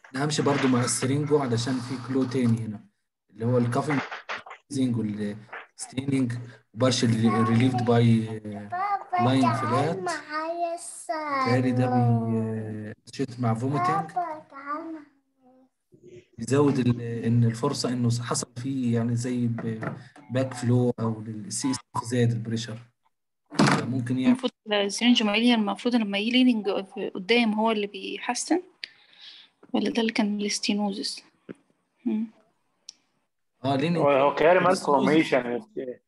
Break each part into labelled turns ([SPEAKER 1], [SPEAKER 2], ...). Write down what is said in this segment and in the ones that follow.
[SPEAKER 1] انا همشي برضو مع السرينجو علشان في كلو تاني هنا اللي هو الكافينج والستيننج وبارشل ريليفد باي لاين فلات تهيألي ده بيشيت مع فوميتنج يزود ال- ان الفرصه انه حصل فيه يعني زي باك فلو او السي اس زاد البريشر ممكن يعمل
[SPEAKER 2] المفروض السرنج مالية المفروض لما يجي ليننج قدام هو اللي بيحسن ولا ده اللي كان الاستينوزس مم.
[SPEAKER 1] اه لين
[SPEAKER 3] هو هو كاري مال
[SPEAKER 1] بس هو-
[SPEAKER 3] فورميشن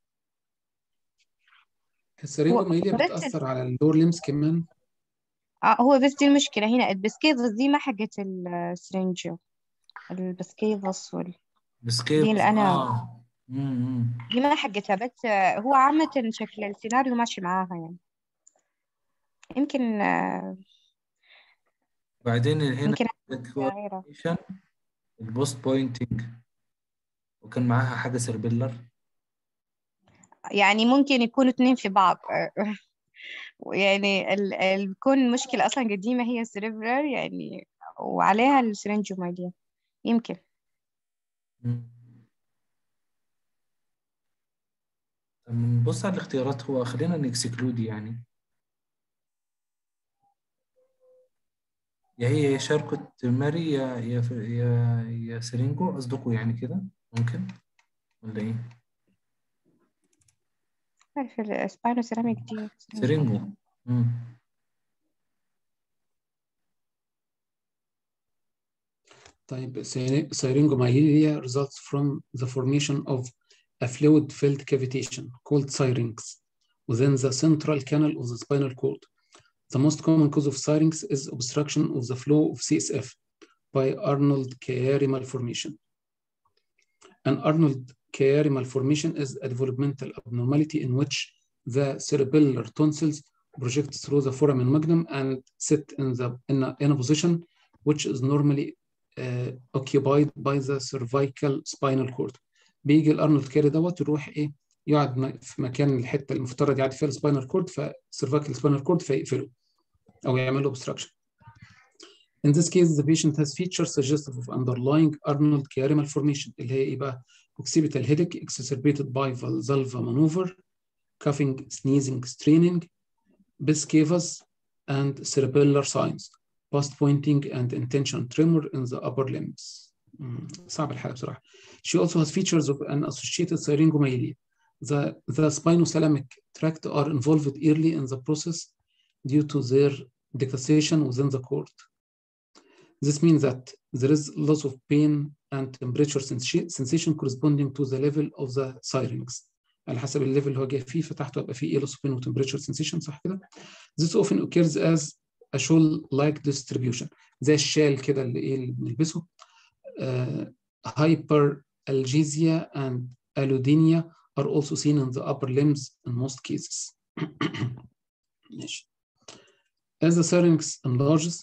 [SPEAKER 4] السرينجو
[SPEAKER 5] هو
[SPEAKER 4] مايليا
[SPEAKER 5] بس
[SPEAKER 4] بتأثر على اللور ليمز كمان
[SPEAKER 5] آه هو بس دي المشكلة هنا البسكيفس دي ما حقت السرنجو البسكيفس وال...
[SPEAKER 1] بس كيف
[SPEAKER 5] دي اللي أنا-
[SPEAKER 1] اه امم
[SPEAKER 5] دي ما حقتها بس آه، هو عامة شكل السيناريو ماشي معاها يعني يمكن آه،
[SPEAKER 1] بعدين هنا
[SPEAKER 5] يمكن
[SPEAKER 1] عندك
[SPEAKER 5] غيرها
[SPEAKER 1] coordination، البوست بوينتنج وكان معاها حاجه سيربيلر
[SPEAKER 5] يعني ممكن يكونوا اتنين في بعض يعني ال... ال... بتكون مشكلة أصلا قديمة هي السريبرال يعني وعليها السرنجوماليا يمكن
[SPEAKER 1] نبص على الاختيارات هو خلينا نكسكلود يعني يا هي يا شاركة ماري يا يا يا يا سيرينجو قصدكوا يعني كده ممكن ولا ايه؟
[SPEAKER 5] عارف السباينو سيراميك دي
[SPEAKER 1] سيرينجو مم.
[SPEAKER 4] طيب syringomyelia results from the formation of a fluid-filled cavitation called syrinx within the central canal of the spinal cord. The most common cause of syrinx is obstruction of the flow of CSF by Arnold-Chiari malformation. An Arnold-Chiari malformation is a developmental abnormality in which the cerebellar tonsils project through the foramen magnum and sit in, the, in, a, in a position which is normally uh, occupied by the cervical spinal cord. بيجي الارنولد كاري دوت يروح ايه يقعد م- في مكان الحته المفترض يقعد فيها السباينال كورد فالسيرفايكال سباينال كورد فيقفله او يعمل له obstruction. In this case, the patient has features suggestive of underlying Arnold Chiari malformation اللي هي ايه بقى؟ occipital headache exacerbated by valsalva maneuver, coughing, sneezing, straining, Biscavus and cerebellar signs, past pointing and intention tremor in the upper limbs. مم، صعب الحالة بصراحة. She also has features of an associated syringomyelia. The, the spinothalamic tract are involved early in the process due to their decussation within the cord. This means that there is loss of pain and temperature sensa- sensation corresponding to the level of the syrinx. على حسب الليفل اللي هو جاي فيه فتحته يبقى فيه ايه loss of pain و temperature sensation صح كده؟ This often occurs as a shawl-like distribution زي الشال كده اللي ايه اللي بنلبسه uh, hyperalgesia and allodynia are also seen in the upper limbs in most cases. ماشي. As the syrinx enlarges,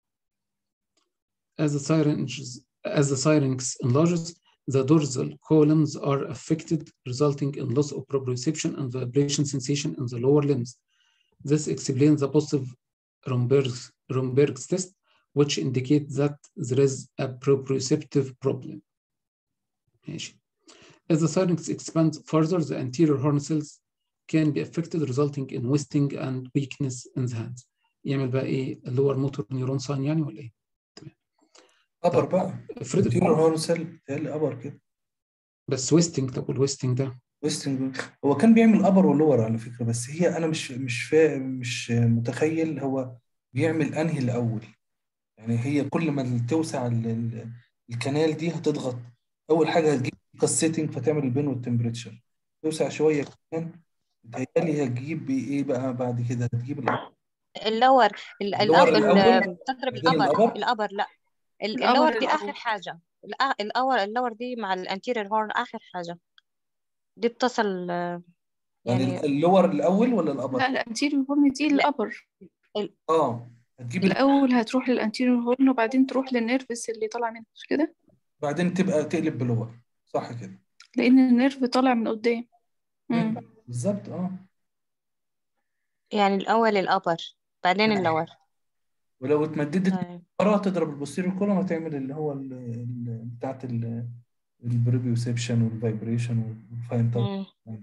[SPEAKER 4] as the syrinx, as the syrinx enlarges, the dorsal columns are affected, resulting in loss of proprioception and vibration sensation in the lower limbs. This explains the positive Romberg's, Romberg's test, which indicates that there is a proprioceptive problem. ماشي. As the syrinx expands further, the anterior horn cells can be affected, resulting in wasting and weakness in the hands. يعمل بقى ايه اللور موتور نيورون ساين يعني ولا ايه؟
[SPEAKER 1] ابر بقى
[SPEAKER 4] افرض
[SPEAKER 1] تيرو هورن سيل بتهيألي ابر كده
[SPEAKER 4] بس ويستنج طب والويستنج ده
[SPEAKER 1] ويستنج هو كان بيعمل ابر ولور على فكره بس هي انا مش مش فا مش متخيل هو بيعمل انهي الاول يعني هي كل ما توسع ال- ال- الكنال دي هتضغط اول حاجه هتجيب كاسيتنج فتعمل البين والتمبريتشر توسع شويه كمان بتهيألي هتجيب ايه بقى بعد كده هتجيب الأبر.
[SPEAKER 5] اللور ال-
[SPEAKER 1] اللور
[SPEAKER 5] الأب- ال-
[SPEAKER 1] الأول؟
[SPEAKER 5] تضرب
[SPEAKER 1] بعدين
[SPEAKER 5] الأبر
[SPEAKER 1] الأبر؟
[SPEAKER 5] الأبر لا ال-
[SPEAKER 2] الأبر
[SPEAKER 5] اللور دي
[SPEAKER 2] الأول.
[SPEAKER 5] آخر حاجة الأ- الأور اللور دي مع الانتيرير هورن آخر حاجة دي بتصل آه،
[SPEAKER 1] يعني
[SPEAKER 5] يعني
[SPEAKER 1] اللور الاول ولا الابر؟
[SPEAKER 2] لا الانتيريور هورن دي الأبر
[SPEAKER 1] اه هتجيب ال-
[SPEAKER 2] الأول هتروح للانتيريور هورن وبعدين تروح للنيرفس اللي طالع منه مش كده
[SPEAKER 1] بعدين تبقى تقلب بلور صح كده
[SPEAKER 2] لأن النيرف طالع من قدام
[SPEAKER 1] مم.
[SPEAKER 2] مم.
[SPEAKER 1] بالظبط اه
[SPEAKER 5] يعني الأول الأبر بعدين اللور
[SPEAKER 1] ولو اتمددت
[SPEAKER 5] طيب
[SPEAKER 1] ورا تضرب البوستيريور كولوم هتعمل اللي هو ال- ال- بتاعت ال- البريبيوسيبشن والفايبريشن والفاين تاتش
[SPEAKER 5] مم.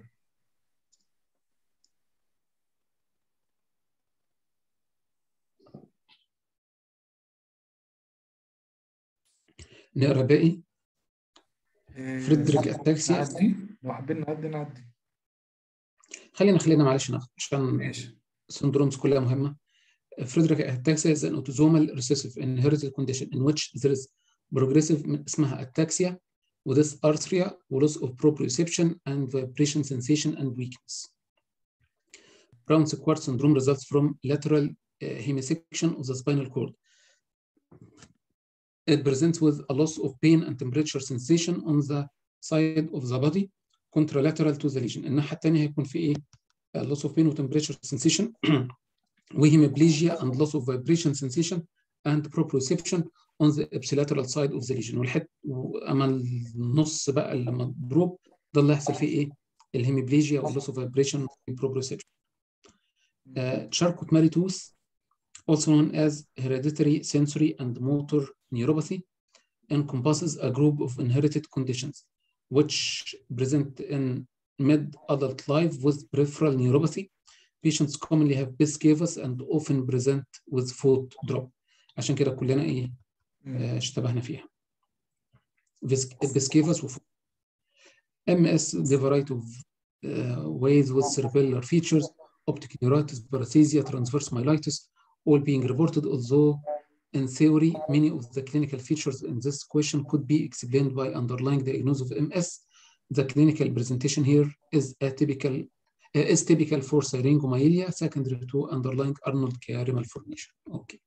[SPEAKER 4] نقرا باقي
[SPEAKER 1] إيه،
[SPEAKER 4] فريدريك اتاكسيا
[SPEAKER 1] نعدي لو حابين نعدي نعدي
[SPEAKER 4] خلينا خلينا معلش ناخد عشان
[SPEAKER 1] ماشي
[SPEAKER 4] syndromes كلها مهمة. Friedreich ataxia is an autosomal recessive inherited condition in which there is progressive من اسمها ataxia with arthria loss of proprioception and vibration sensation and weakness. Brown Sequard syndrome results from lateral uh, hemisection of the spinal cord. It presents with a loss of pain and temperature sensation on the side of the body contralateral to the lesion. الناحية الثانية هيكون في ايه؟ Uh, loss of pain و temperature sensation وهيموبليجيا and loss of vibration sensation and proprioception on the ipsilateral side of the lesion والحت اما النص بقى لما تضرب ده اللي هيحصل فيه ايه؟ الهيموبليجيا و loss of vibration و proprioception. Uh, Charcot-Marie tooth also known as hereditary sensory and motor neuropathy encompasses a group of inherited conditions which present in mid-adult life with peripheral neuropathy. Patients commonly have Biscavus and often present with foot drop. عشان كده كلنا ايه آه، اشتبهنا فيها. Biscavus و MS the variety of uh, ways with cerebellar features, optic neuritis, paresthesia, transverse myelitis, all being reported, although in theory, many of the clinical features in this question could be explained by underlying diagnosis of MS. The clinical presentation here is atypical, uh, is typical for syringomyelia secondary to underlying Arnold-Chiari malformation. Okay.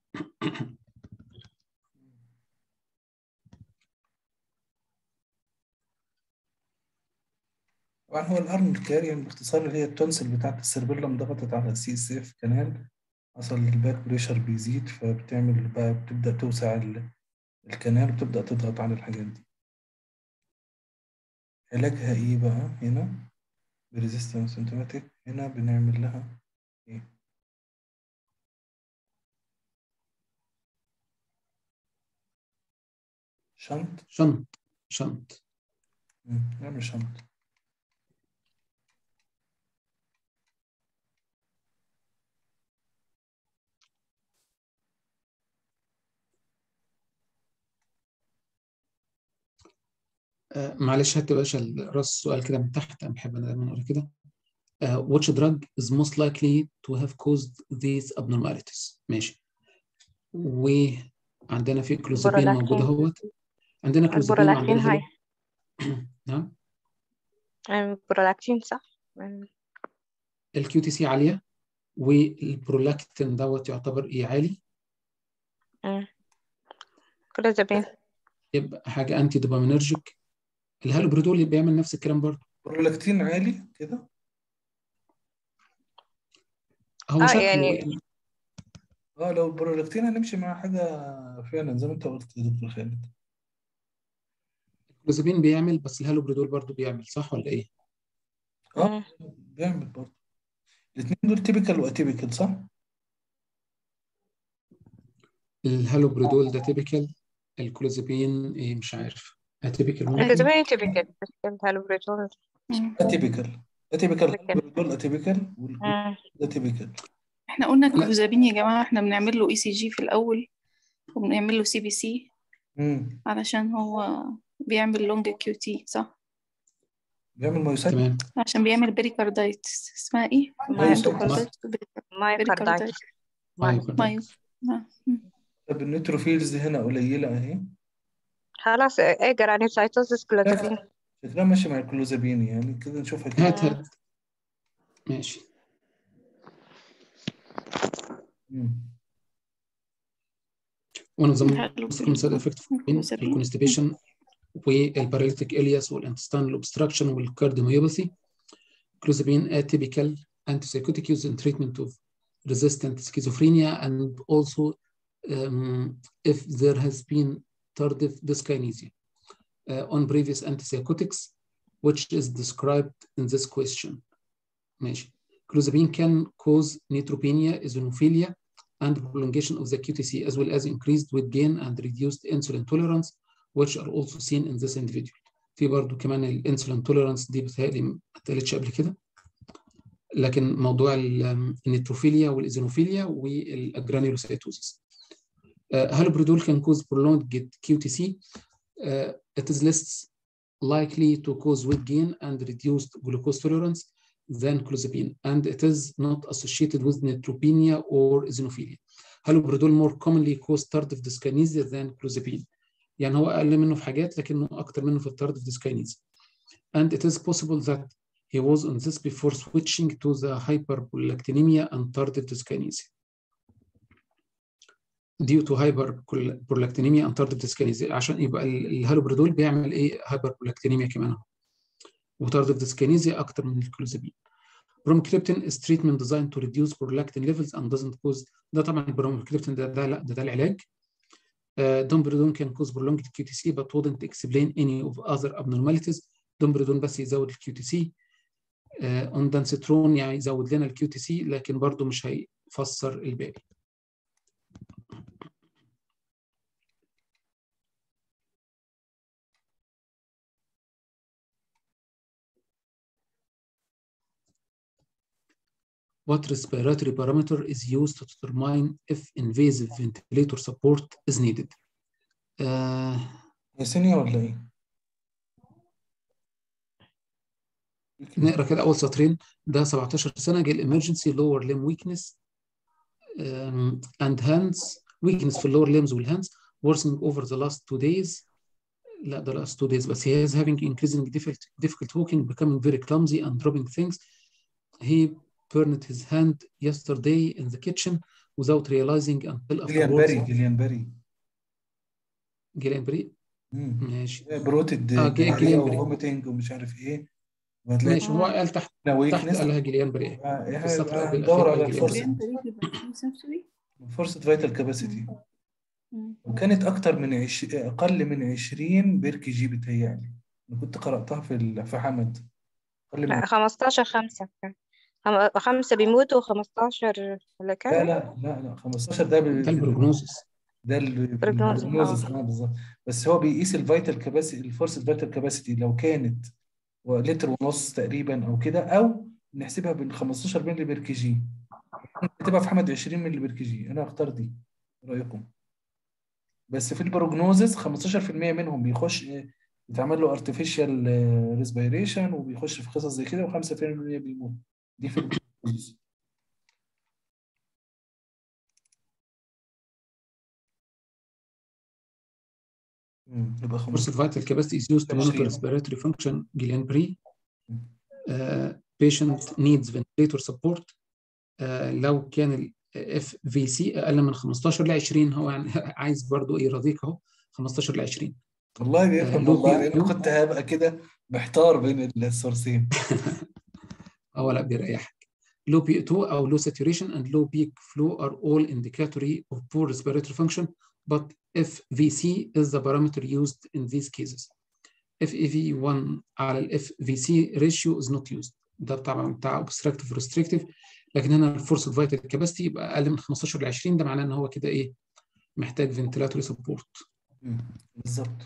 [SPEAKER 1] طبعا هو الارنولد كاريان باختصار اللي هي التونسل بتاعت السيربيلم ضغطت على السي اس اف كانال حصل الباك بريشر بيزيد فبتعمل بقى بتبدا توسع ال- الكنال وتبدا تضغط على الحاجات دي علاجها ايه بقى هنا بريزيستنس سيمتوماتيك هنا بنعمل لها ايه شنط
[SPEAKER 4] شنط شنط
[SPEAKER 1] مم، نعمل شنط
[SPEAKER 4] آه، معلش هات يا باشا ال- راس السؤال كده من تحت انا بحب انا دايما اقول كده آه، which drug is most likely to have caused these abnormalities ماشي وعندنا في كلوزابين
[SPEAKER 5] البرولاكتين.
[SPEAKER 4] موجود اهوت عندنا كلوزابين
[SPEAKER 5] البرولاكتين
[SPEAKER 4] وعندنا
[SPEAKER 5] هاي
[SPEAKER 4] هيلو- نعم
[SPEAKER 5] البرولاكتين صح مم.
[SPEAKER 4] الكيو تي سي عاليه والبرولاكتين دوت يعتبر ايه عالي
[SPEAKER 5] مم. كلوزابين
[SPEAKER 4] يبقى حاجه انتي دوبامينرجيك الهالوبريدول بيعمل نفس الكلام برضه
[SPEAKER 1] برولاكتين عالي كده
[SPEAKER 4] هو
[SPEAKER 5] آه،
[SPEAKER 4] شكله
[SPEAKER 5] يعني-
[SPEAKER 1] اه لو البرولاكتين هنمشي مع حاجة فعلا زي ما انت قلت يا دكتور خالد
[SPEAKER 4] الكلوزابين بيعمل بس الهالوبريدول برضه بيعمل صح ولا ايه؟
[SPEAKER 1] اه
[SPEAKER 5] مم.
[SPEAKER 1] بيعمل برضه الاثنين دول تيبيكال واتيبيكال صح؟
[SPEAKER 4] الهالوبريدول ده تيبيكال الكلوزابين ايه مش عارف اتيبيكال ممكن
[SPEAKER 5] كلوزابين تيبيكال بس الهالوبريدول
[SPEAKER 2] مم.
[SPEAKER 1] اتيبيكال اتيبيكال
[SPEAKER 5] Typical.
[SPEAKER 1] دول اتيبيكال
[SPEAKER 5] مم.
[SPEAKER 1] ده تيبيكال
[SPEAKER 2] احنا قلنا كلوزابين يا جماعة احنا بنعمل له اي سي جي في الأول وبنعمل له سي بي سي
[SPEAKER 1] امم
[SPEAKER 2] علشان هو بيعمل لونج كيو تي صح
[SPEAKER 1] بيعمل مايوسايت
[SPEAKER 4] تمام
[SPEAKER 2] عشان بيريكاردايتس اسمها ايه؟
[SPEAKER 1] مايوسايتس.
[SPEAKER 5] مايوكاردايتس
[SPEAKER 4] مايوكاردايتس.
[SPEAKER 2] مايو آه. مم.
[SPEAKER 1] طب النيوتروفيلز هنا قليلة اهي
[SPEAKER 5] خلاص ايه جرانيوسايتوزس كلوزابين
[SPEAKER 1] شكلها ماشي مع الكلوزابين يعني كده نشوفها كده
[SPEAKER 4] هات هات ماشي
[SPEAKER 1] مم.
[SPEAKER 4] one of the
[SPEAKER 2] حلو.
[SPEAKER 4] most common side effects of pain
[SPEAKER 2] كلوزابين.
[SPEAKER 4] الكونستيبيشن والباراليتيك الياس والانتستانال اوبستراكشن والكارديوميوباثي clozapine atypical antipsychotic use in treatment of resistant schizophrenia and also um, if there has been tardive dyskinesia uh, on previous antipsychotics which is described in this question ماشي clozapine can cause neutropenia eosinophilia and prolongation of the QTC as well as increased weight gain and reduced insulin tolerance which are also seen in this individual. في برضه كمان الانسولين توليرانس دي بتهيألي ما اتقالتش قبل كده لكن موضوع النيتروفيليا والايزينوفيليا والجرانيولوسيتوزيس. هالوبريدول can cause prolonged QTC. Uh, it is less likely to cause weight gain and reduced glucose tolerance than clozapine and it is not associated with neutropenia or eosinophilia. Haloperidol more commonly cause tardive dyskinesia than clozapine. يعني هو أقل منه في حاجات لكنه أكتر منه في التاردف dyskinesia. And it is possible that he was on this before switching to the hyperprolactinemia and tardive dyskinesia. due to hyperprolactinemia and tardive dyskinesia عشان يبقى الهالوبريدول بيعمل ايه hyperprolactinemia كمان اهو. وتاردف ديسكينيزيا اكتر من الكلوزابين. برومكريبتين is treatment designed to reduce prolactin levels and doesn't cause ده طبعا البرومكريبتين ده ده لا ده, ده العلاج. دومبريدون can cause prolonged QTC but wouldn't explain any of other abnormalities. دومبريدون بس يزود الكيو تي سي. اوندانسترون يعني يزود لنا الكيو تي سي لكن برضه مش هيفسر الباقي. what respiratory parameter is used to determine if invasive ventilator support is needed. Uh,
[SPEAKER 1] ياسينيا ولا ايه؟
[SPEAKER 4] نقرا كده اول سطرين ده 17 سنه جه الامرجنسي lower limb weakness um, and hands weakness في اللور limbs والhands worsening over the last two days لا the last two days بس he is having increasing difficult, difficult walking becoming very clumsy and dropping things he burned his hand yesterday in the kitchen without realizing until
[SPEAKER 1] جيليان
[SPEAKER 4] afterwards.
[SPEAKER 1] باري جيليان باري
[SPEAKER 4] جيليان بري
[SPEAKER 1] مم.
[SPEAKER 4] ماشي
[SPEAKER 1] بروتد
[SPEAKER 4] آه، جي- جيليان بري.
[SPEAKER 1] وفوميتنج ومش عارف ايه وهتلاقي
[SPEAKER 4] ماشي هو قال تحت تحت
[SPEAKER 1] ويكنس
[SPEAKER 4] قالها جيليان بري السطر قبل
[SPEAKER 1] ندور
[SPEAKER 4] الأخير
[SPEAKER 1] على
[SPEAKER 4] قال
[SPEAKER 1] الفرصه
[SPEAKER 4] جيليان
[SPEAKER 2] sensory
[SPEAKER 1] فرصه فيتال كاباسيتي
[SPEAKER 2] مم.
[SPEAKER 1] وكانت اكتر من عش... اقل من 20 بيركي جي بتهيألي انا كنت قرأتها في ال... في حمد اقل من
[SPEAKER 5] لا 15 خمسة كان خم- خمسة بيموتوا و15 ولا
[SPEAKER 1] لا
[SPEAKER 5] كام؟
[SPEAKER 1] لا لا لا 15 ده ب...
[SPEAKER 4] ده البروجنوزس
[SPEAKER 1] ده ال-
[SPEAKER 5] بروجنوز،
[SPEAKER 1] البروجنوزس
[SPEAKER 5] آه.
[SPEAKER 1] اه بالظبط بس هو بيقيس الفيتال كاباسيتي الفورس فيتال كاباسيتي لو كانت لتر ونص تقريبا او كده او نحسبها بال 15 مللي بير كي جي بتبقى في حمد 20 مللي بير كي جي انا هختار دي إيه رايكم بس في البروجنوزس 15% منهم بيخش يتعمل له ارتفيشال ريسبيريشن وبيخش في قصص زي كده و5% بيموت دي في البروجنوزس مم، يبقى
[SPEAKER 4] Forced
[SPEAKER 1] 15
[SPEAKER 4] vital capacity is used to monitor
[SPEAKER 1] 20.
[SPEAKER 4] respiratory function جيليان بري uh, patient needs ventilator support uh, لو كان ال FVC أقل من 15 ل 20 هو يعني عايز برضو إيه يرضيك أهو 15 ل 20
[SPEAKER 1] والله بيفهم
[SPEAKER 4] لو
[SPEAKER 1] والله
[SPEAKER 4] بي-
[SPEAKER 1] لأن كنت هبقى كده محتار بين السورسين
[SPEAKER 4] أو لا بيريحك low PO2 أو low saturation and low peak flow are all indicatory of poor respiratory function but FVC is the parameter used in these cases FEV1 على ال FVC ratio is not used ده طبعا بتاع obstructive restrictive لكن هنا الفورس فيتال كاباسيتي يبقى اقل من 15 ل 20 ده معناه ان هو كده ايه محتاج فنتيلاتوري سبورت
[SPEAKER 1] مم، بالظبط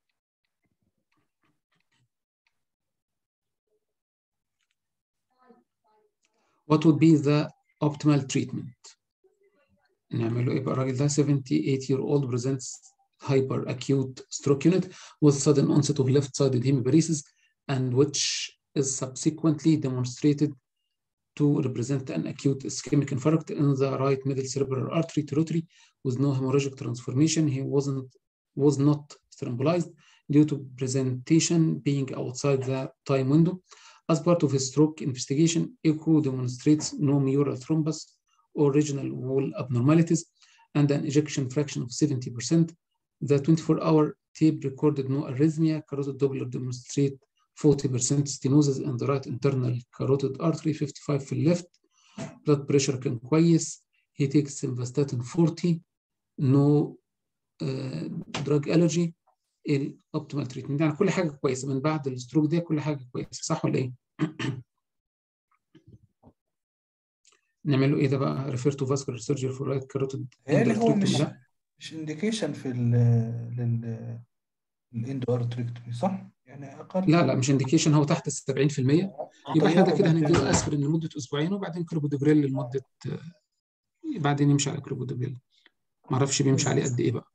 [SPEAKER 4] what would be the optimal treatment نعمله ايه بقى الراجل ده 78 year old presents hyper acute stroke unit with sudden onset of left sided hemiparesis and which is subsequently demonstrated to represent an acute ischemic infarct in the right middle cerebral artery territory with no hemorrhagic transformation. He wasn't was not thrombolized due to presentation being outside the time window. As part of his stroke investigation, echo demonstrates no mural thrombus or regional wall abnormalities and an ejection fraction of 70%. The 24-hour tape recorded no arrhythmia. Carotid Doppler demonstrate 40% stenosis in the right internal carotid artery 55 في الليفت blood pressure كان كويس he takes simvastatin 40 no uh, drug allergy الاوبتيمال تريتمنت يعني كل حاجه كويسه من بعد الستروك ده كل حاجه كويسه صح ولا ايه؟ نعمل له ايه ده بقى ريفير تو فاسكولار سيرجري فور رايت كاروتيد
[SPEAKER 1] يعني هو مش
[SPEAKER 4] لا
[SPEAKER 1] مش انديكيشن في ال لل الاندو ارتريكتومي صح؟ يعني اقل
[SPEAKER 4] لا لا مش انديكيشن هو تحت ال 70% يبقى احنا ده
[SPEAKER 1] أطيره
[SPEAKER 4] كده
[SPEAKER 1] بعد
[SPEAKER 4] هنديله
[SPEAKER 1] كده.
[SPEAKER 4] اسبرين لمده اسبوعين وبعدين كلوبودوجريل لمده آه، بعدين يمشي على كلوبودوجريل ما اعرفش بيمشي عليه قد ايه بقى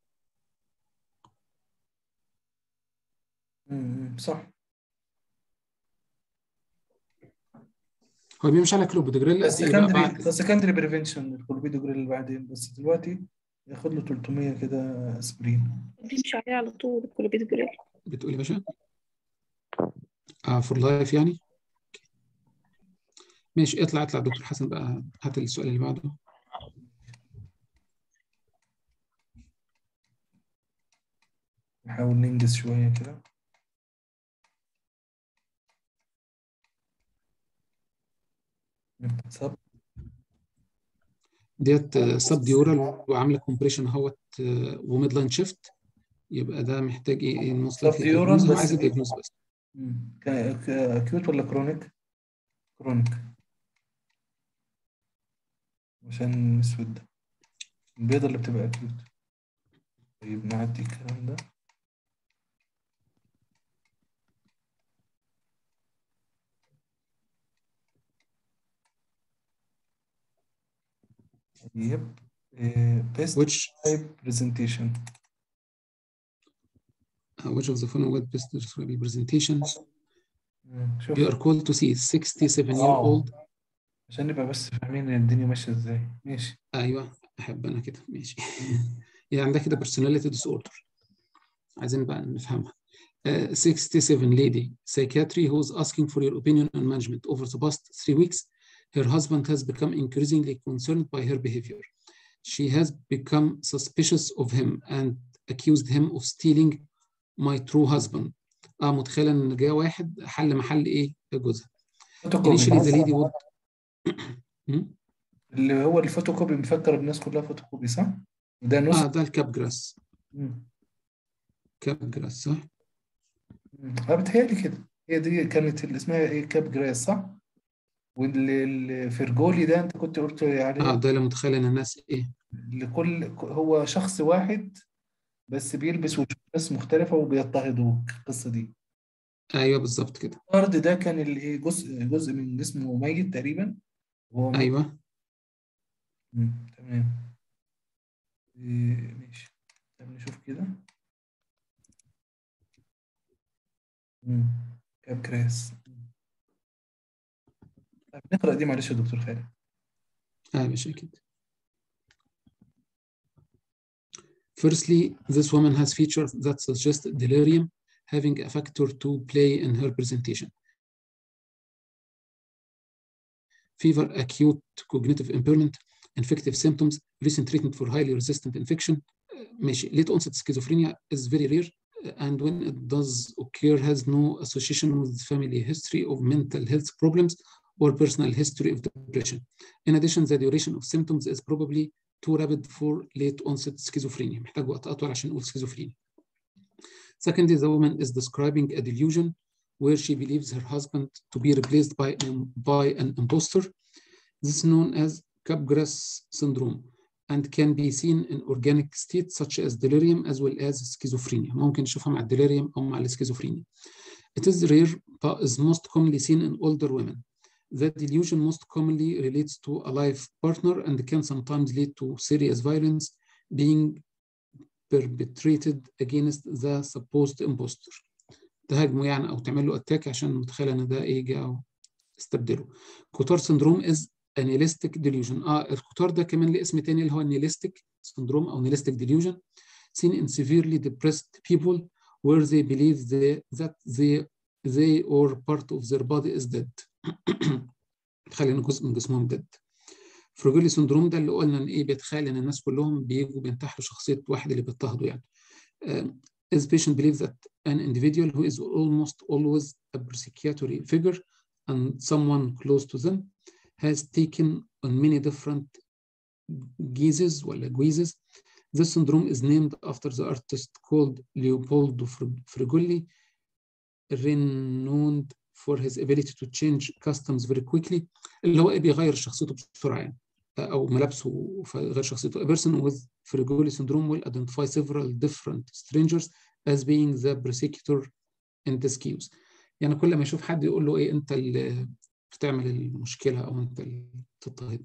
[SPEAKER 1] امم صح
[SPEAKER 4] هو بيمشي على كلوبودوجريل
[SPEAKER 1] بس
[SPEAKER 4] قد ايه بقى
[SPEAKER 1] سكندري
[SPEAKER 4] بعد
[SPEAKER 1] بس سكندري بريفنشن الكولبيدو جريل بعدين بس دلوقتي ياخد له 300 كده اسبرين
[SPEAKER 2] بيمشي عليه على طول كل بيت جريل
[SPEAKER 4] بتقولي يا باشا اه فور لايف يعني ماشي اطلع اطلع دكتور حسن بقى هات السؤال اللي بعده
[SPEAKER 1] نحاول ننجز شوية كده صب
[SPEAKER 4] ديت سب ديورال وعامله كومبريشن اهوت آه، وميد لاين شيفت يبقى ده محتاج ايه ايه الموصل
[SPEAKER 1] Subdural
[SPEAKER 4] هو
[SPEAKER 1] بس
[SPEAKER 4] عايز
[SPEAKER 1] بي-
[SPEAKER 4] الدياجنوز بس
[SPEAKER 1] اكيوت ولا كرونيك؟ كرونيك عشان الاسود ده البيضة اللي بتبقى اكيوت طيب نعدي الكلام ده طيب بيست
[SPEAKER 4] which
[SPEAKER 1] type presentation
[SPEAKER 4] uh, which of the following would best describe the presentation
[SPEAKER 1] مم، شوف
[SPEAKER 4] you are called to see 67 year
[SPEAKER 1] آه.
[SPEAKER 4] old
[SPEAKER 1] عشان نبقى بس فاهمين الدنيا ماشية ازاي ماشي
[SPEAKER 4] ايوه احب انا كده ماشي يعني عندها كده personality disorder عايزين بقى نفهمها Uh, 67 lady psychiatry who's asking for your opinion on management over the past three weeks her husband has become increasingly concerned by her behavior she has become suspicious of him and accused him of stealing my true husband اه متخيله ان جه واحد حل محل ايه جوزها
[SPEAKER 1] فوتوكوبي
[SPEAKER 4] initially the lady would Hmm?
[SPEAKER 1] اللي هو الفوتوكوبي مفكر الناس كلها فوتوكوبي صح؟ ده نص
[SPEAKER 4] اه ده الكاب جراس
[SPEAKER 1] مم.
[SPEAKER 4] كاب جراس صح
[SPEAKER 1] مم. اه بتهيألي كده هي دي كانت اللي اسمها ايه كاب جراس صح؟ والفرجولي ده انت كنت قلت
[SPEAKER 4] اه
[SPEAKER 1] عليه
[SPEAKER 4] ده اللي متخيل ان الناس ايه
[SPEAKER 1] لكل هو شخص واحد بس بيلبس وشوش ناس مختلفة وبيضطهدوك القصة دي
[SPEAKER 4] ايوه بالظبط كده
[SPEAKER 1] الأرض ده كان الايه جزء جزء من جسمه ميت تقريبا وهو ميت.
[SPEAKER 4] ايوه
[SPEAKER 1] مم. تمام إيه، ماشي طب نشوف كده مم. كاب كراس طب نقرأ دي معلش يا دكتور خالد
[SPEAKER 4] اه مش اكيد Firstly, this woman has features that suggest delirium having a factor to play in her presentation. Fever, acute cognitive impairment, infective symptoms, recent treatment for highly resistant infection. Uh, ماشي. Late onset schizophrenia is very rare uh, and when it does occur has no association with family history of mental health problems or personal history of depression. In addition, the duration of symptoms is probably too rapid for late onset schizophrenia. محتاج وقت أطول عشان نقول schizophrenia. Secondly, the woman is describing a delusion where she believes her husband to be replaced by an, by an imposter. This is known as Capgras syndrome and can be seen in organic states such as delirium as well as schizophrenia. ممكن نشوفها مع الديليريوم أو مع السكيزوفرينيا. It is rare but is most commonly seen in older women. The delusion most commonly relates to a life partner and can sometimes lead to serious violence being perpetrated against the supposed imposter. تهاجمه يعني او تعمل له اتاك عشان متخيل ان ده ايه جه استبدله. كوتار سندروم از a nihilistic delusion اه الكوتار ده كمان ليه اسم تاني اللي هو nihilistic syndrome او nihilistic delusion seen in severely depressed people where they believe they, that they they or part of their body is dead. تخيل ان جزء من جسمهم dead. فروجيلي سندروم ده اللي قلنا ان ايه بيتخيل ان الناس كلهم بيجوا بينتحلوا شخصيه واحد اللي بيضطهدوا يعني. Uh, this patient believes that an individual who is almost always a psychiatric figure and someone close to them has taken on many different guises ولا guises. This syndrome is named after the artist called Leopoldo Frugoli, renowned for his ability to change customs very quickly اللي هو إيه بيغير شخصيته بسرعة يعني أو ملابسه فغير شخصيته. A person with Frigoli syndrome will identify several different strangers as being the prosecutor in this case. يعني كل ما يشوف حد يقول له إيه أنت اللي بتعمل المشكلة أو أنت اللي بتضطهد.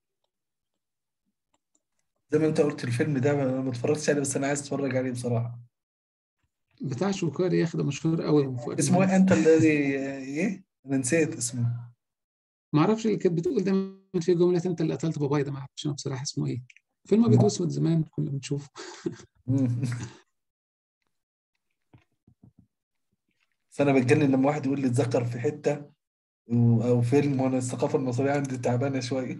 [SPEAKER 1] زي ما انت قلت الفيلم ده ما ما اتفرجتش عليه بس انا عايز اتفرج عليه بصراحه
[SPEAKER 4] بتاع شوكاري يا أخي ده مشهور قوي وفؤاد
[SPEAKER 1] اسمه ايه
[SPEAKER 4] المهندس.
[SPEAKER 1] انت الذي ايه انا نسيت اسمه
[SPEAKER 4] ما اعرفش اللي كانت بتقول دايما في جمله انت اللي قتلت بابايا ده ما اعرفش انا بصراحه اسمه ايه فيلم ابيض واسود زمان كنا بنشوفه
[SPEAKER 1] مم. بس انا بتجنن لما واحد يقول لي اتذكر في حته و- او فيلم وانا الثقافه المصريه عندي تعبانه شويه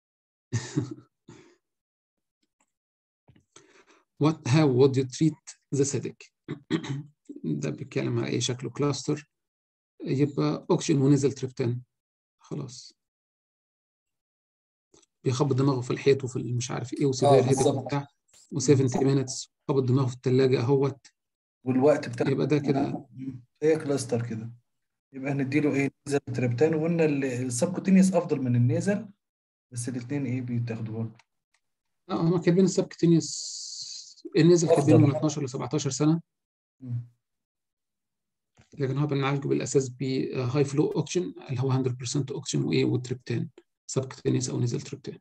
[SPEAKER 4] what how would you treat the SIDC ده بيتكلم على ايه شكله كلاستر يبقى اوكسجين ونزل تريبتان خلاص بيخبط دماغه في الحيط وفي مش عارف ايه وسيفير هيدك
[SPEAKER 1] بالظبط.
[SPEAKER 4] وبتاع و70 minutes خبط دماغه في الثلاجه اهوت
[SPEAKER 1] والوقت بتاع
[SPEAKER 4] يبقى ده كده
[SPEAKER 1] مم. هي كلاستر كده يبقى هنديله ايه نيزل تريبتان وقلنا ال- السبكوتينيوس افضل من النيزل بس الاثنين ايه بيتاخدوا برضه
[SPEAKER 4] اه هم كاتبين السبكتينيوس النزل كاتبينه من 12 ل 17 سنه
[SPEAKER 1] مم.
[SPEAKER 4] لكن هو بنعالجه بالاساس بهاي فلو اوكسجين اللي هو 100% اوكسجين وايه وتريبتان سبكتينيوس او نزل تريبتان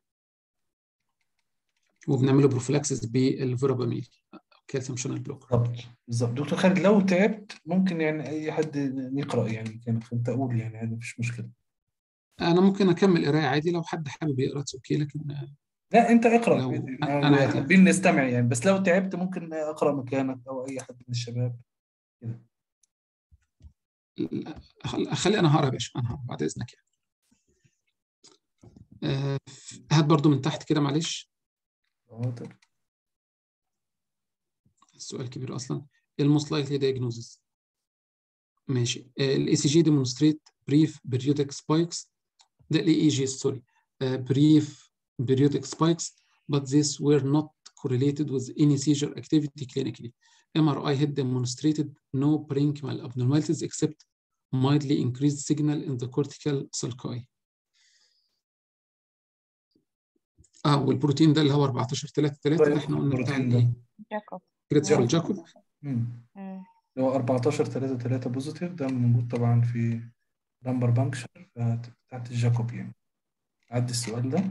[SPEAKER 4] وبنعمله بروفلاكسس بالفيراباميل كالسيوم شانل بلوكر
[SPEAKER 1] بالظبط بالظبط دكتور خالد لو تعبت ممكن يعني اي حد يقرا يعني كان كنت اقول يعني هذا مفيش مشكله
[SPEAKER 4] انا ممكن اكمل قرايه عادي لو حد حابب يقرا اوكي لكن
[SPEAKER 1] لا انت اقرا
[SPEAKER 4] لو-
[SPEAKER 1] يعني
[SPEAKER 4] أنا عادي.
[SPEAKER 1] حابين نستمع يعني بس لو تعبت ممكن اقرا مكانك او اي حد من الشباب
[SPEAKER 4] خل- خلي انا هقرا يا باشا انا هقرا بعد اذنك يعني آه، هات برضو من تحت كده معلش
[SPEAKER 1] حاضر.
[SPEAKER 4] السؤال كبير اصلا الموست لايكلي دايجنوزز ماشي الاي سي جي ديمونستريت بريف بيريودك سبايكس ده الاي اي جي سوري بريف periodic spikes but these were not correlated with any seizure activity clinically MRI had demonstrated no parenchymal abnormalities except mildly increased signal in the cortical sulci اه والبروتين ده اللي هو 14 3 3 ده احنا قلنا بتاع
[SPEAKER 1] البروتين ده.
[SPEAKER 4] الايه
[SPEAKER 5] جاكوب
[SPEAKER 4] كريتيكال جاكوب
[SPEAKER 1] مم.
[SPEAKER 5] مم.
[SPEAKER 1] اللي هو 14 3 3 بوزيتيف ده موجود طبعا في لامبر بانكشر بتاعت الجاكوب يعني عدي السؤال ده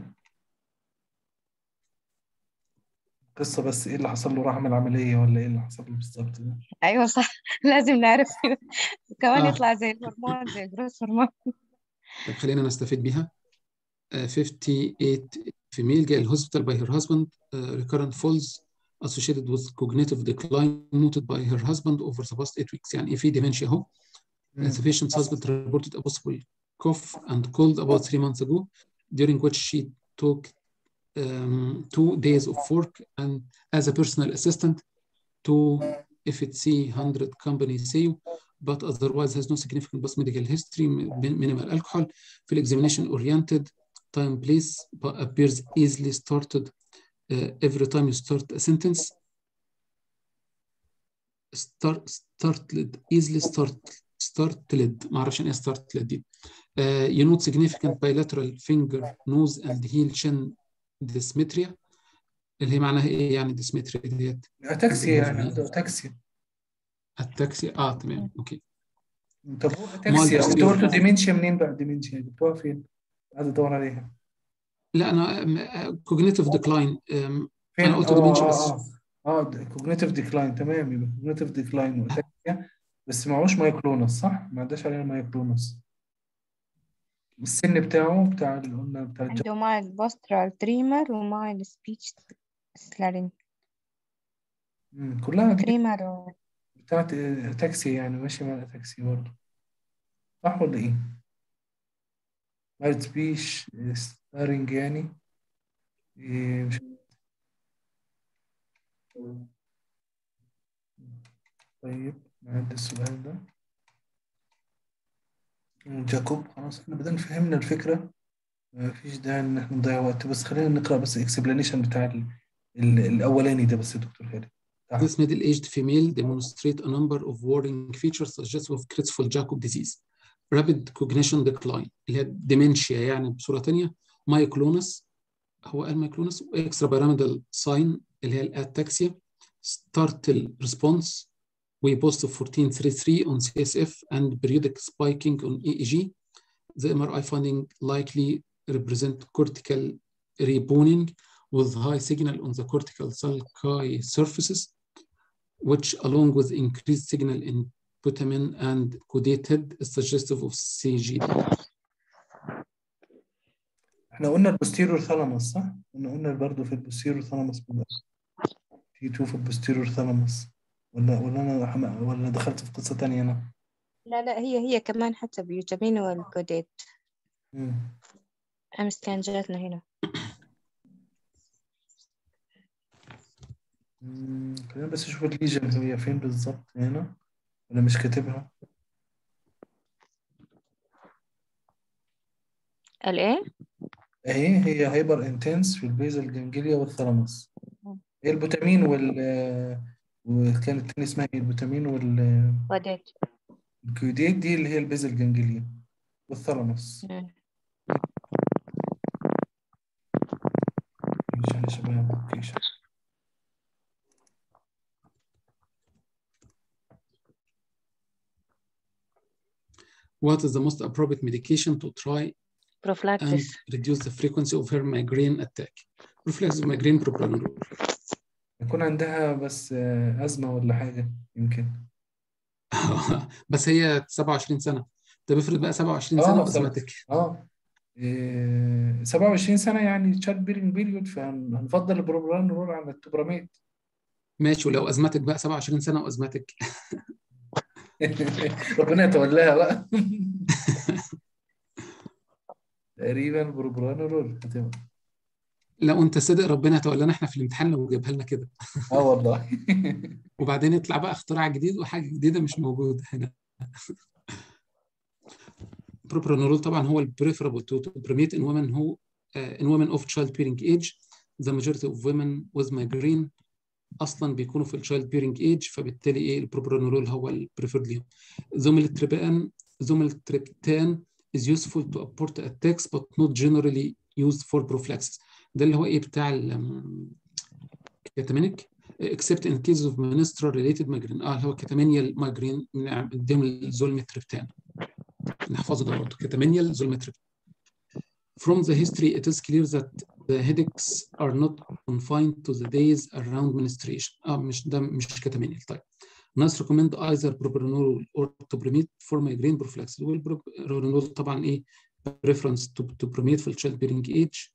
[SPEAKER 1] قصة بس ايه اللي حصل له راح عمل عملية ولا ايه اللي حصل له بالظبط ده
[SPEAKER 5] ايوه صح لازم نعرف كمان
[SPEAKER 4] آه.
[SPEAKER 5] يطلع زي الهرمون زي جروس هرمون
[SPEAKER 4] طب خلينا نستفيد بيها uh, 58 female جاء الهوسبيتال by her husband uh, recurrent falls associated with cognitive decline noted by her husband over the past 8 weeks يعني في dementia اهو
[SPEAKER 1] مم.
[SPEAKER 4] The patient's husband reported a possible cough and cold about three months ago, during which she took um, two days of work and as a personal assistant to FTC 100 company SEO, but otherwise has no significant past medical history, min- minimal alcohol, field examination oriented, time place, but appears easily started uh, every time you start a sentence. Start startled easily start startled ما اعرفش يعني ايه startled دي uh, you note significant bilateral finger nose and heel chin dysmetria اللي هي معناها ايه يعني dysmetria ديت
[SPEAKER 1] اتاكسيا يعني عنده اتاكسيا
[SPEAKER 4] التاكسي اه تمام اوكي
[SPEAKER 1] طب هو اتاكسيا
[SPEAKER 4] Mild
[SPEAKER 1] انت قلت
[SPEAKER 4] dispute.
[SPEAKER 1] ديمنشيا منين بقى ديمنشيا جبتوها فين؟ عايز ادور عليها
[SPEAKER 4] لا انا كوجنيتيف ديكلاين
[SPEAKER 1] فين؟
[SPEAKER 4] أنا قلت
[SPEAKER 1] اه
[SPEAKER 4] dementia
[SPEAKER 1] اه
[SPEAKER 4] بس.
[SPEAKER 1] اه اه كوجنيتيف ديكلاين تمام يبقى كوجنيتيف ديكلاين واتاكسيا بس معهوش مايكلونس صح؟ ما عداش علينا مايكلونس السن بتاعه بتاع اللي قلنا بتاع الج-
[SPEAKER 5] عنده مع البوسترال تريمر ومع السبيتش سلارين
[SPEAKER 1] مم، كلها دي
[SPEAKER 5] تريمر و...
[SPEAKER 1] بتاعت آه، تاكسي يعني ماشي مع تاكسي برضه صح ولا ايه؟ مايلد سبيش ستارينج يعني إيه مش طيب نعد السؤال ده مم، جاكوب خلاص احنا بدأنا فهمنا الفكرة ما فيش داعي ان احنا نضيع وقت بس خلينا نقرأ بس اكسبلانيشن بتاع ال... ال... الأولاني ده بس يا دكتور خالد
[SPEAKER 4] This middle-aged female demonstrate a number of worrying features such as with critical Jacob disease. rapid cognition decline اللي هي dementia يعني بصورة تانية myoclonus هو قال myoclonus extra pyramidal sign اللي هي الاتاكسيا startle response we post 1433 on CSF and periodic spiking on EEG the MRI finding likely represent cortical reboning with high signal on the cortical sulci surfaces, which along with increased signal in putamen and codated is suggestive of CGD.
[SPEAKER 1] احنا قلنا البوستيرور ثالاموس صح؟ قلنا قلنا برضه في البوستيرور ثالاموس في تو في البوستيرور ثالاموس ولا ولا انا حم- ولا دخلت في قصة تانية انا؟
[SPEAKER 5] لا لا هي هي كمان حتى بيوتامين والكوديت
[SPEAKER 1] مم.
[SPEAKER 5] أمس كان جاتنا هنا
[SPEAKER 1] مم. خلينا بس اشوف الليجن هي فين بالظبط هنا ولا مش كاتبها؟
[SPEAKER 5] الإيه؟
[SPEAKER 1] اهي هي هايبر انتنس في البيزل جانجليا والثالاموس ايه البوتامين وال وكانت التانية اسمها ايه البوتامين
[SPEAKER 5] كوديت
[SPEAKER 1] والكيوديت دي اللي هي البيزل جانجليا والثالاموس
[SPEAKER 5] مم.
[SPEAKER 1] عشان شباب اوكي
[SPEAKER 4] What is the most appropriate medication to try and
[SPEAKER 5] بروفلاكتس
[SPEAKER 4] reduce the frequency of her migraine attack? Reflexive migraine propranolol.
[SPEAKER 1] يكون عندها بس آه، أزمة ولا حاجة يمكن
[SPEAKER 4] بس هي 27 سنة طب افرض بقى 27 سنة
[SPEAKER 1] اه سب-
[SPEAKER 4] وأزمتك
[SPEAKER 1] اه إيه، 27 سنة يعني تشاد بيرنج بيريود فهنفضل البروبرانول على التوبراميد
[SPEAKER 4] ماشي ولو أزمتك بقى 27 سنة وأزمتك
[SPEAKER 1] ربنا يتولاها بقى تقريبا بروبرانول هتبقى
[SPEAKER 4] لو أنت صادق ربنا يتولانا إحنا في الامتحان لو جابها لنا كده
[SPEAKER 1] اه والله
[SPEAKER 4] وبعدين يطلع بقى اختراع جديد وحاجة جديدة مش موجودة هنا بروبرانول طبعا هو البريفرابل تو بريميت in women who uh, in women of childbearing age the majority of women with migraine اصلا بيكونوا في الشايلد بيرنج ايج فبالتالي ايه البروبرانول هو البريفيرد ليهم زوميلتريبان زوميلتريبتان is useful to abort attacks but not generally used for prophylaxis ده اللي هو ايه بتاع الكاتامينيك except in cases of menstrual related migraine اه اللي هو كاتامينيال migraine بنديهم الزولمتريبتان نحفظه ده برضه كاتامينيال زولمتريبتان From the history, it is clear that the headaches are not confined to the days around menstruation. اه مش ده مش كتامينيال طيب. الناس recommend either propranolol or topramate for migraine prophylaxis. والبروبرانول طبعا ايه preference to topramate في childbearing age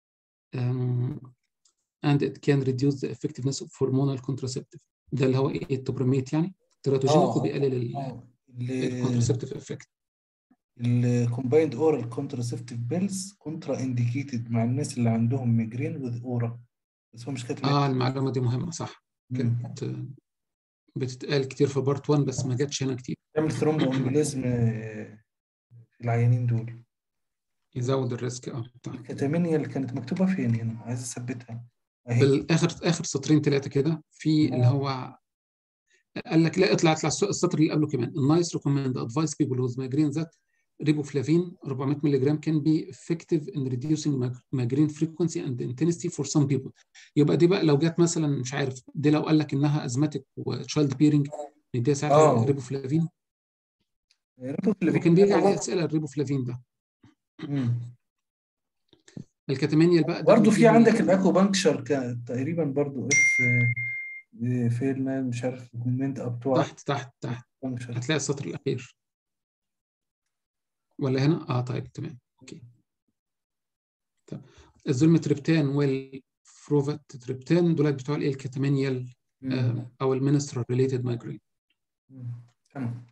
[SPEAKER 4] um, and it can reduce the effectiveness of hormonal contraceptive. ده اللي هو ايه التوبراميت يعني تيراتوجينيك
[SPEAKER 1] اه
[SPEAKER 4] وبيقلل
[SPEAKER 1] اه
[SPEAKER 4] الكونترسبتيف افكت.
[SPEAKER 1] الكومبايند اورال كونتراسيبتيف بيلز كونترا انديكيتد مع الناس اللي عندهم ميجرين وذ اورا بس هو مش كاتب
[SPEAKER 4] اه المعلومه دي مهمه صح
[SPEAKER 1] مم.
[SPEAKER 4] كانت بتتقال كتير في بارت 1 بس ما جاتش هنا كتير
[SPEAKER 1] تعمل ثرومبو امبوليزم في العيانين دول
[SPEAKER 4] يزود الريسك اه بتاع
[SPEAKER 1] الكتامينيا اللي كانت مكتوبة فين هنا عايز اثبتها
[SPEAKER 4] في
[SPEAKER 1] اهي
[SPEAKER 4] الاخر اخر سطرين ثلاثه كده في اللي هو قال لك لا اطلع اطلع السطر اللي قبله كمان النايس ريكومند ادفايس بيبل وذ مايجرين ذات riboflavin 400 ملغ can be effective in reducing mig- migraine frequency and intensity for some people يبقى دي بقى لو جت مثلا مش عارف دي لو قال لك انها ازمتك وتشايلد بيرنج نديها ساعتها
[SPEAKER 1] اه
[SPEAKER 4] ريبوفلافين
[SPEAKER 1] ريبوفلافين
[SPEAKER 4] وكان بيجي عليه اسئله الريبوفلافين ده
[SPEAKER 1] مم.
[SPEAKER 4] الكاتامينيال بقى ده
[SPEAKER 1] برضه في
[SPEAKER 4] بيجيب
[SPEAKER 1] عندك الاكو بانكشر كان تقريبا برضه اف فيلنا مش عارف كومنت اب تو
[SPEAKER 4] تحت تحت تحت
[SPEAKER 1] بانكشر
[SPEAKER 4] هتلاقي السطر الاخير ولا هنا اه طيب تمام اوكي طب الزولمتريبتان والفروفاتريبتان دول بتوع الايه الكاتامينيال آه او المينسترال ريليتد مايجرين
[SPEAKER 1] تمام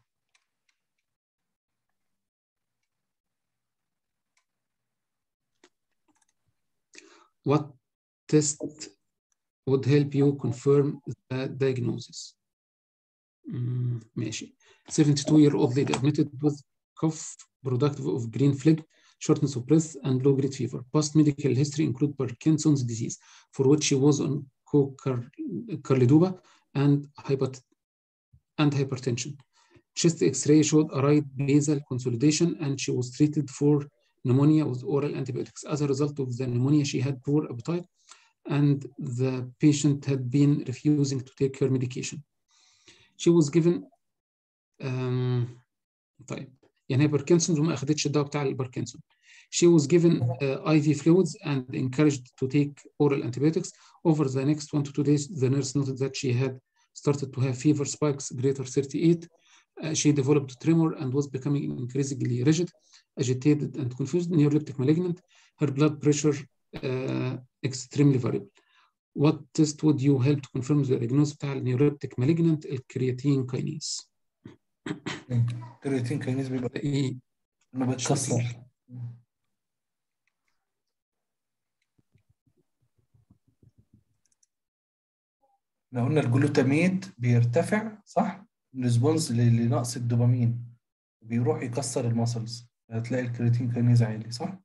[SPEAKER 4] what test would help you confirm the diagnosis مم، ماشي 72 year old lady admitted with cough productive of green flag shortness of breath and low grade fever past medical history include Parkinson's disease for which she was on co-carlidopa and hypot and hypertension chest x-ray showed a right basal consolidation and she was treated for pneumonia with oral antibiotics. As a result of the pneumonia, she had poor appetite and the patient had been refusing to take her medication. She was given um, طيب يعني هي باركنسونز وما اخدتش الدواء بتاع الباركنسون. She was given uh, IV fluids and encouraged to take oral antibiotics. Over the next one to two days, the nurse noted that she had started to have fever spikes greater 38. Uh, she developed tremor and was becoming increasingly rigid, agitated, and confused, neuroleptic malignant. Her blood pressure uh, extremely variable. What test would you help to confirm the diagnosis بتاع النيوريبتيك malignant الكرياتين كاينيز؟
[SPEAKER 1] كرياتين كاينيز بيبقى
[SPEAKER 4] ايه
[SPEAKER 1] ما بتكسر احنا قلنا الجلوتاميت بيرتفع صح؟ ريسبونس لنقص الدوبامين بيروح يكسر المسلز هتلاقي الكرياتين كاينيز عالي صح؟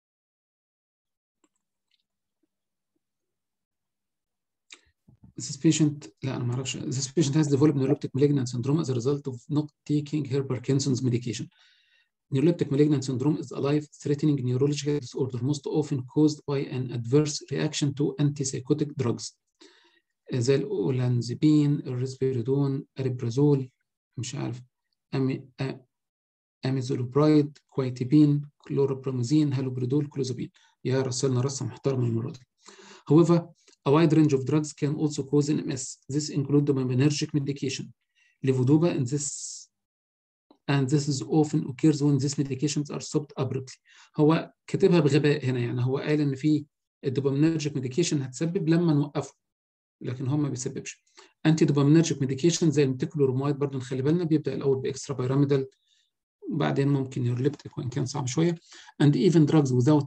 [SPEAKER 4] This patient لا انا ما اعرفش this patient has developed neuroleptic malignant syndrome as a result of not taking her Parkinson's medication. Neuroleptic malignant syndrome is a life-threatening neurological disorder most often caused by an adverse reaction to antipsychotic drugs زي الاولانزبين، الريسبيريدون، اريبرازول مش عارف أمي... اميزولوبرايد، كويتيبين، كلوروبرامازين، هالوبريدول، كلوزابين. يا رسلنا رسه محترمه المره دي. However, a wide range of drugs can also cause MS. This include dopaminergic medication, levodopa, and this and this is often occurs when these medications are stopped abruptly. هو كاتبها بغباء هنا يعني هو قال ان في الدوبامينرجيك ميديكيشن هتسبب لما نوقفه لكن هو ما بيسببش. انتي دوبامينرجيك ميديكيشن زي الميتيكلورومايد برضه نخلي بالنا بيبدا الاول باكسترا بيراميدال وبعدين ممكن يورليبتيك وان كان صعب شويه and even drugs without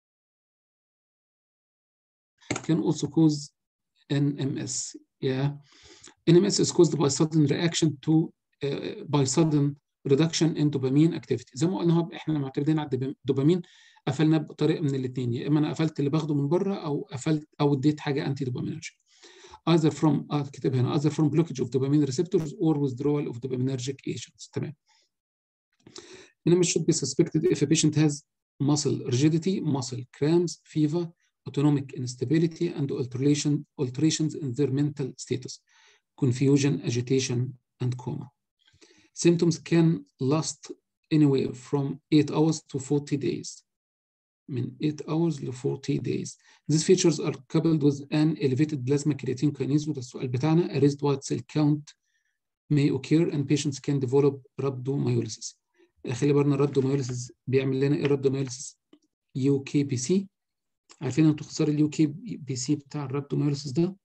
[SPEAKER 4] can also cause NMS. Yeah, NMS is caused by sudden reaction to uh, by sudden reduction in dopamine activity. زي ما قلنا هو احنا معتمدين على الدوبامين قفلنا بطريقه من الاثنين يا اما انا قفلت اللي باخده من بره او قفلت او اديت حاجه انتي دوبامينرجيك. either from اه كتب هنا either from blockage of dopamine receptors or withdrawal of dopaminergic agents. تمام. NMS should be suspected if a patient has muscle rigidity, muscle cramps, fever, autonomic instability, and alteration, alterations in their mental status, confusion, agitation, and coma. Symptoms can last anywhere from 8 hours to 40 days. من 8 hours ل 40 days. These features are coupled with an elevated plasma creatine kinase وده السؤال بتاعنا. A raised white cell count may occur and patients can develop rhabdomyolysis. خلي بالنا الرhabdomyolysis بيعمل لنا ايه الرhabdomyolysis؟ يو كي بي سي عارفين انتوا اختصار اليو كي بي سي بتاع الرابتوميوليسيس ده؟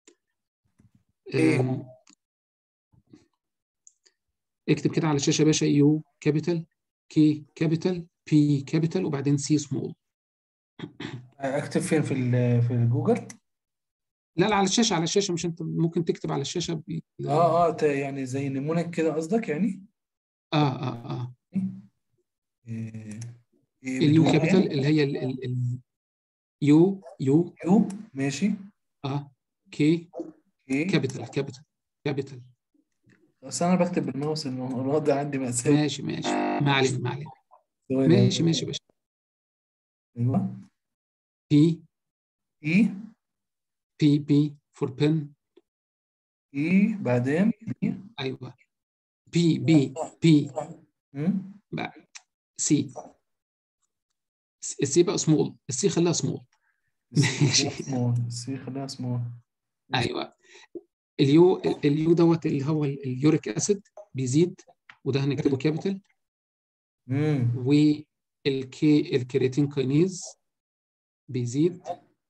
[SPEAKER 4] اكتب كده على الشاشه يا باشا يو كابيتال كي كابيتال بي كابيتال وبعدين سي سمول
[SPEAKER 1] اكتب فين في في جوجل؟
[SPEAKER 4] لا لا على الشاشه على الشاشه مش انت ممكن تكتب على الشاشه ب...
[SPEAKER 1] اه اه يعني زي نمونك كده قصدك يعني؟
[SPEAKER 4] اه اه اه
[SPEAKER 1] إيه
[SPEAKER 4] اليو كابيتال اللي هي ال ال ال يو يو
[SPEAKER 1] يو ماشي
[SPEAKER 4] اه كي
[SPEAKER 1] كي
[SPEAKER 4] كابيتال كابيتال كابيتال
[SPEAKER 1] بس انا بكتب بالماوس الوضع عندي مأساة
[SPEAKER 4] ماشي ماشي ما علينا ما علينا
[SPEAKER 1] ثواني.
[SPEAKER 4] ماشي ماشي يا باشا
[SPEAKER 1] ايوه
[SPEAKER 4] بي
[SPEAKER 1] اي
[SPEAKER 4] بي بي فور بن
[SPEAKER 1] اي بعدين اي
[SPEAKER 4] ايوه بي بي بي
[SPEAKER 1] مم.
[SPEAKER 4] سي السي بقى سمول السي خلاها سمول ماشي.
[SPEAKER 1] سمول سي خليها سمول
[SPEAKER 4] ايوه اليو اليو دوت اللي هو اليوريك اسيد بيزيد وده هنكتبه كابيتال
[SPEAKER 1] امم
[SPEAKER 4] والكي الكرياتين كاينيز بيزيد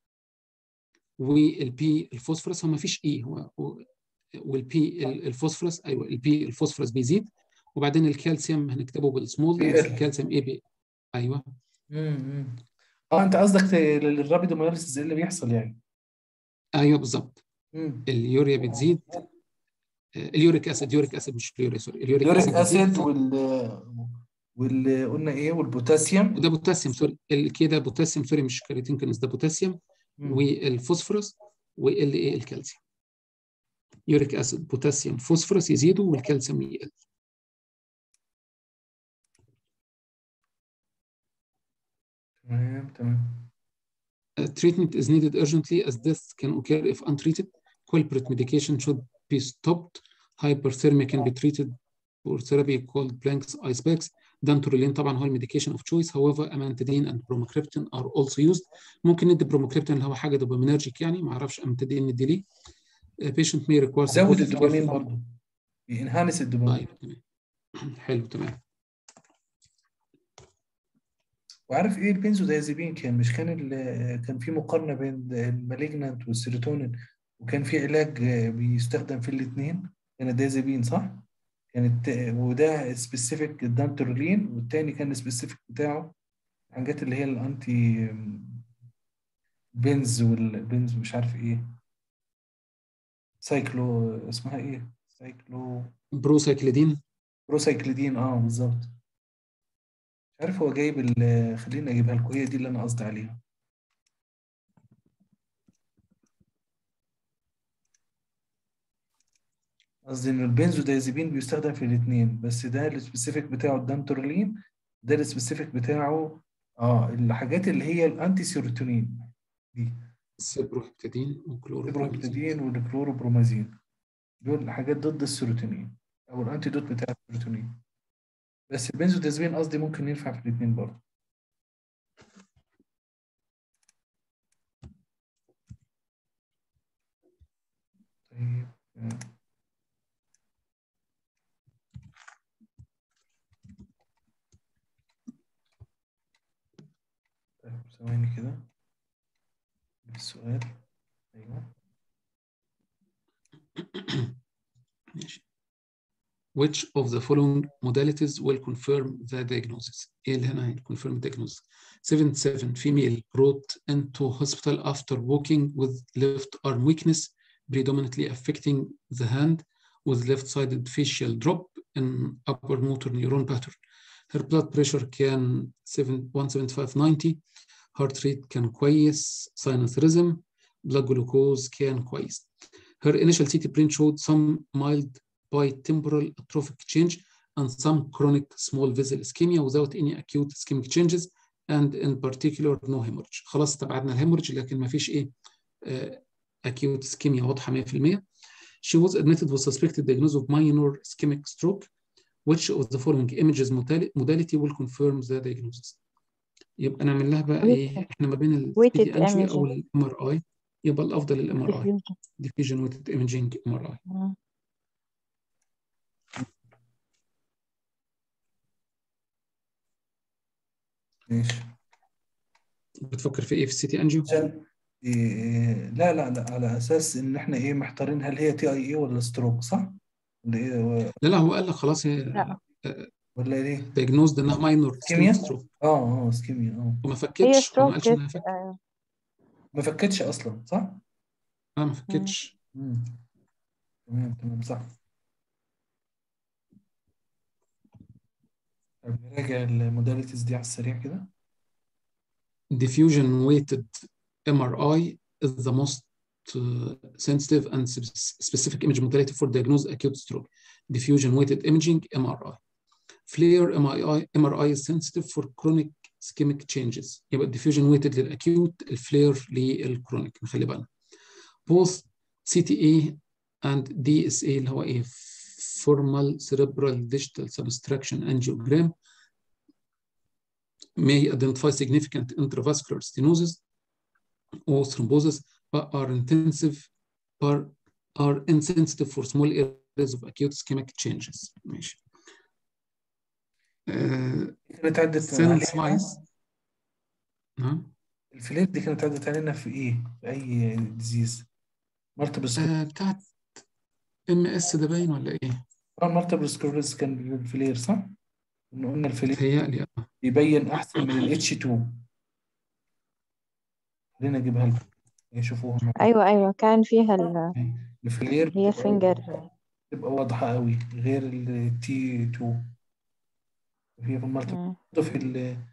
[SPEAKER 4] والبي الفوسفورس هو ما فيش اي هو هو- والبي الفوسفورس ايوه البي الفوسفورس بيزيد وبعدين الكالسيوم هنكتبه بالسمول
[SPEAKER 1] PL.
[SPEAKER 4] بس الكالسيوم ايه بي ايوه
[SPEAKER 1] امم اه انت قصدك ت- للرابيدوميوليسيس ايه اللي بيحصل يعني
[SPEAKER 4] ايوه بالظبط
[SPEAKER 1] امم
[SPEAKER 4] اليوريا بتزيد آه، اليوريك اسيد يوريك اسيد مش اليوريا سوري اليوريك
[SPEAKER 1] اليوريك
[SPEAKER 4] اسيد بيزيد
[SPEAKER 1] اسيد وال وال قلنا ايه والبوتاسيوم
[SPEAKER 4] وده بوتاسيوم سوري ال- كده بوتاسيوم سوري مش كرياتين كنز ده بوتاسيوم
[SPEAKER 1] مم.
[SPEAKER 4] والفوسفورس وال ايه الكالسيوم يوريك اسيد بوتاسيوم فوسفورس يزيدوا والكالسيوم يقل
[SPEAKER 1] تمام تمام
[SPEAKER 4] Uh, treatment is needed urgently as death can occur if untreated. Culprit medication should be stopped. Hyperthermia can be treated for therapy called Planck's ice bags. Dantrolene طبعا هو الميديكيشن of choice. However, amantadine and bromocriptine are also used. ممكن ندي bromocriptine اللي هو حاجة دوبامينرجيك يعني ما اعرفش amantadine ندي ليه. A patient may require
[SPEAKER 1] زود
[SPEAKER 4] supportive care
[SPEAKER 1] الدوبامين
[SPEAKER 4] for-
[SPEAKER 1] برضه ينهانس الدوبامين
[SPEAKER 4] طيب تمام حلو تمام
[SPEAKER 1] وعارف ايه البنزودايازيبين كان مش كان ال- كان في مقارنه بين المالجنانت والسيروتونين وكان في علاج بيستخدم في الاثنين كان الدايازيبين صح؟ كانت وده سبيسيفيك الدانترولين والتاني كان السبيسيفيك بتاعه الحاجات اللي هي الانتي بنز والبنز مش عارف ايه سايكلو اسمها ايه؟ سايكلو
[SPEAKER 4] بروسايكليدين
[SPEAKER 1] بروسايكليدين اه بالظبط مش عارف هو جايب ال خليني اجيبها لكم هي دي اللي انا قصدي عليها قصدي ان البنزودايزيبين بيستخدم في الاثنين بس ده السبيسيفيك بتاعه الدانترولين ده السبيسيفيك بتاعه اه الحاجات اللي هي الانتي سيروتونين دي
[SPEAKER 4] سيبروهيبتادين وكلوروبرومازين
[SPEAKER 1] البروبتادين والكلوروبرومازين دول حاجات ضد السيروتونين او الانتي دوت بتاع السيروتونين بس البنزودازبين قصدي ممكن ينفع في الاثنين برضه طيب آه. طيب ثواني كده السؤال ايوه
[SPEAKER 4] ماشي Which of the following modalities will confirm the diagnosis? ايه اللي هنا confirm diagnosis 77 female brought into hospital after walking with left arm weakness predominantly affecting the hand with left-sided facial drop in upper motor neuron pattern. Her blood pressure كان 7 175 90 heart rate كان كويس sinus rhythm blood glucose كان كويس. Her initial CT print showed some mild bitemporal atrophic change and some chronic small vessel ischemia without any acute ischemic changes and in particular no hemorrhage. خلاص استبعدنا الهemorrhage لكن ما فيش ايه uh, acute ischemia واضحه 100%. She was admitted with suspected diagnosis of minor ischemic stroke. Which of the following images modali- modality will confirm the diagnosis? يبقى نعمل لها بقى ايه؟ احنا ما بين ال
[SPEAKER 5] Weighted
[SPEAKER 4] CT entry او
[SPEAKER 5] imaging.
[SPEAKER 4] الام ار اي يبقى الافضل الام ار اي
[SPEAKER 5] diffusion.
[SPEAKER 4] diffusion weighted imaging ام ار اي
[SPEAKER 5] مم.
[SPEAKER 1] ماشي
[SPEAKER 4] بتفكر في ايه في السي تي انجيو؟
[SPEAKER 1] عشان إيه لا لا لا على اساس ان احنا ايه محتارين هل هي تي اي اي ولا ستروك صح؟ ولا ايه و-
[SPEAKER 4] لا لا هو قال لك خلاص هي
[SPEAKER 5] لا.
[SPEAKER 1] ولا ايه؟
[SPEAKER 4] دايجنوزد انها ماينور
[SPEAKER 1] إسكيميا؟
[SPEAKER 4] ستروك
[SPEAKER 1] اه اه اسكيميا اه
[SPEAKER 4] وما
[SPEAKER 5] هي
[SPEAKER 4] فكتش هو ما
[SPEAKER 5] ستروك
[SPEAKER 4] قالش انها فك
[SPEAKER 1] ما فكتش اصلا صح؟
[SPEAKER 4] لا ما فكتش
[SPEAKER 1] مم. تمام تمام صح طب نراجع الموداليتيز دي على السريع كده
[SPEAKER 4] diffusion weighted MRI is the most uh, sensitive and spe- specific image modality for diagnose acute stroke. Diffusion weighted imaging MRI. FLAIR MRI, MRI is sensitive for chronic ischemic changes. يبقى diffusion weighted للأكيوت الفلير للكرونيك نخلي بالنا. Both CTA and DSA اللي هو ايه formal cerebral digital subtraction angiogram may identify significant intravascular stenosis or thrombosis, but are intensive, are, are insensitive for small areas of acute ischemic changes. ماشي. آه،
[SPEAKER 1] كانت عدت
[SPEAKER 4] thin
[SPEAKER 1] علينا
[SPEAKER 4] slice. نعم.
[SPEAKER 1] الفليت دي كانت عدت علينا في ايه؟ في اي ديزيز؟ مالتيبل سكليروز
[SPEAKER 4] آه، بتاعت ام اس ده باين ولا ايه؟
[SPEAKER 1] اه مالتيبل سكليروز كان بالفلير صح؟ إنه قلنا الفلير
[SPEAKER 4] تهيألي اه
[SPEAKER 1] يبين احسن من الاتش 2 خلينا اجيبها لكم يشوفوها معايا
[SPEAKER 5] أيوة أيوة كان فيها ال...
[SPEAKER 1] الفلير
[SPEAKER 5] هي
[SPEAKER 1] بتبقى
[SPEAKER 5] فينجر
[SPEAKER 1] بتبقى واضحة قوي غير التي 2 هي في المالتيبل
[SPEAKER 5] مم.
[SPEAKER 1] في ال